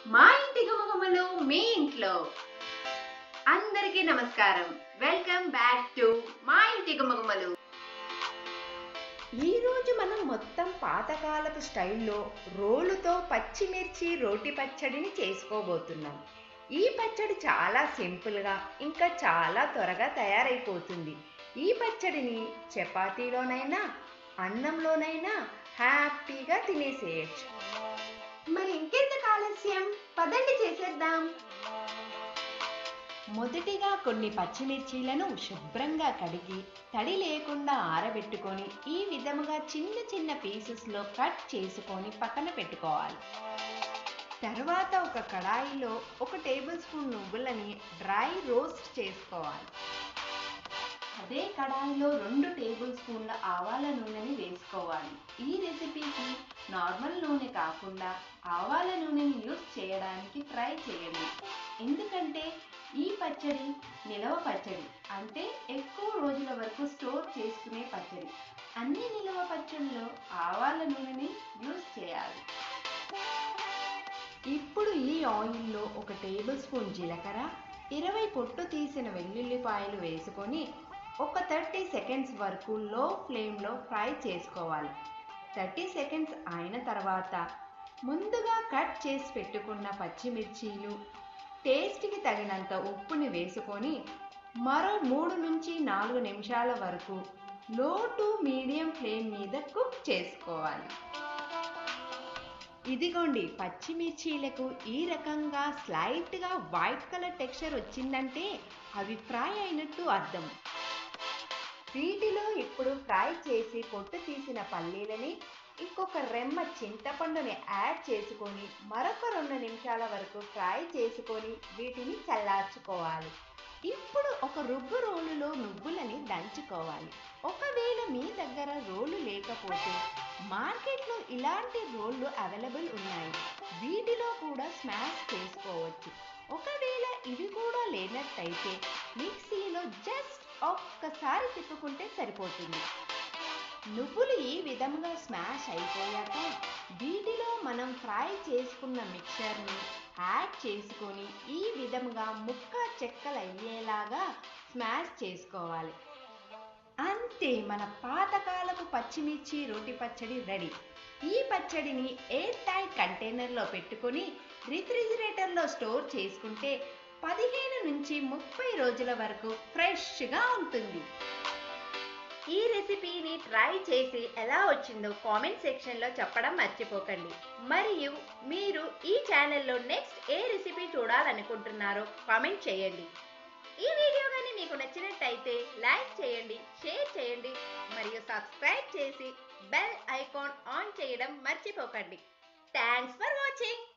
మా ఇంటి గుమగుమలు మీ ఇంట్లో అందరికీ నమస్కారం వెల్కమ్ బ్యాక్ టు మా ఇంటి గుమగుమలు ఈ రోజు మనం మొత్తం పాతకాలపు స్టైల్లో రోలుతో పచ్చిమిర్చి రోటి పచ్చడిని చేసుకోబోతున్నాం ఈ పచ్చడి చాలా సింపుల్గా ఇంకా చాలా త్వరగా తయారైపోతుంది ఈ పచ్చడిని చపాతీలోనైనా అన్నంలోనైనా హ్యాపీగా తినేసేయచ్చు మరి ఇంకెందుకు ఆలస్యం పదండి చేసేద్దాం మొదటిగా కొన్ని పచ్చిమిర్చీలను శుభ్రంగా కడిగి తడి లేకుండా ఆరబెట్టుకొని ఈ విధముగా చిన్న చిన్న పీసెస్లో కట్ చేసుకొని పక్కన పెట్టుకోవాలి తర్వాత ఒక కడాయిలో ఒక టేబుల్ స్పూన్ నువ్వులని డ్రై రోస్ట్ చేసుకోవాలి అదే కడాయిలో రెండు టేబుల్ స్పూన్ల ఆవాల నూనెని వేసుకోవాలి ఈ రెసిపీకి నార్మల్ నూనె కాకుండా ఆవాల నూనెని యూస్ చేయడానికి ట్రై చేయండి ఎందుకంటే ఈ పచ్చడి నిలవ పచ్చడి అంటే ఎక్కువ రోజుల వరకు స్టోర్ చేసుకునే పచ్చడి అన్ని నిలవ పచ్చడిలో ఆవాల నూనెని యూస్ చేయాలి ఇప్పుడు ఈ ఆయిల్లో ఒక టేబుల్ స్పూన్ జీలకర్ర ఇరవై పొట్టు తీసిన వెల్లుల్లిపాయలు వేసుకొని ఒక థర్టీ సెకండ్స్ వరకు లో ఫ్లేమ్లో ఫ్రై చేసుకోవాలి థర్టీ సెకండ్స్ అయిన తర్వాత ముందుగా కట్ చేసి పెట్టుకున్న పచ్చిమిర్చీలు టేస్ట్కి తగినంత ఉప్పుని వేసుకొని మరో మూడు నుంచి నాలుగు నిమిషాల వరకు లో టు మీడియం ఫ్లేమ్ మీద కుక్ చేసుకోవాలి ఇదిగోండి పచ్చిమిర్చీలకు ఈ రకంగా స్లైట్గా వైట్ కలర్ టెక్స్చర్ వచ్చిందంటే అవి ఫ్రై అయినట్టు అర్థం వీటిలో ఇప్పుడు ఫ్రై చేసి పొట్టు తీసిన పల్లీలని ఇంకొక రెమ్మ చింతపండుని యాడ్ చేసుకొని మరొక రెండు నిమిషాల వరకు ఫ్రై చేసుకొని వీటిని చల్లార్చుకోవాలి ఇప్పుడు ఒక రుబ్బు రోలులో నువ్వులని దంచుకోవాలి ఒకవేళ మీ దగ్గర రోలు లేకపోతే మార్కెట్లో ఇలాంటి రోళ్ళు అవైలబుల్ ఉన్నాయి వీటిలో కూడా స్మాష్ చేసుకోవచ్చు ఒకవేళ ఇవి కూడా లేనట్టయితే మిక్సీలో జస్ట్ ఒక్కసారి తిప్పుకుంటే సరిపోతుంది నువ్వులు ఈ విధంగా స్మాష్ అయిపోయాక వీటిలో మనం ఫ్రై చేసుకున్న మిక్చర్ని యాడ్ చేసుకొని ఈ విధంగా ముక్క చెక్కలు అయ్యేలాగా స్మాష్ చేసుకోవాలి అంతే మన పాతకాలపు పచ్చిమిర్చి రోటి పచ్చడి రెడీ ఈ పచ్చడిని ఎయిర్ టైట్ కంటైనర్లో పెట్టుకొని రిఫ్రిజిరేటర్లో స్టోర్ చేసుకుంటే పదిహేను నుంచి ముప్పై రోజుల వరకు ఫ్రెష్గా ఉంటుంది ఈ రెసిపీని ట్రై చేసి ఎలా వచ్చిందో కామెంట్ సెక్షన్లో చెప్పడం మర్చిపోకండి మరియు మీరు ఈ ఛానల్లో నెక్స్ట్ ఏ రెసిపీ చూడాలనుకుంటున్నారో కామెంట్ చేయండి ఈ వీడియో కానీ మీకు నచ్చినట్టయితే లైక్ చేయండి షేర్ చేయండి మరియు సబ్స్క్రైబ్ చేసి బెల్ ఐకాన్ ఆన్ చేయడం మర్చిపోకండి థ్యాంక్స్ ఫర్ వాచింగ్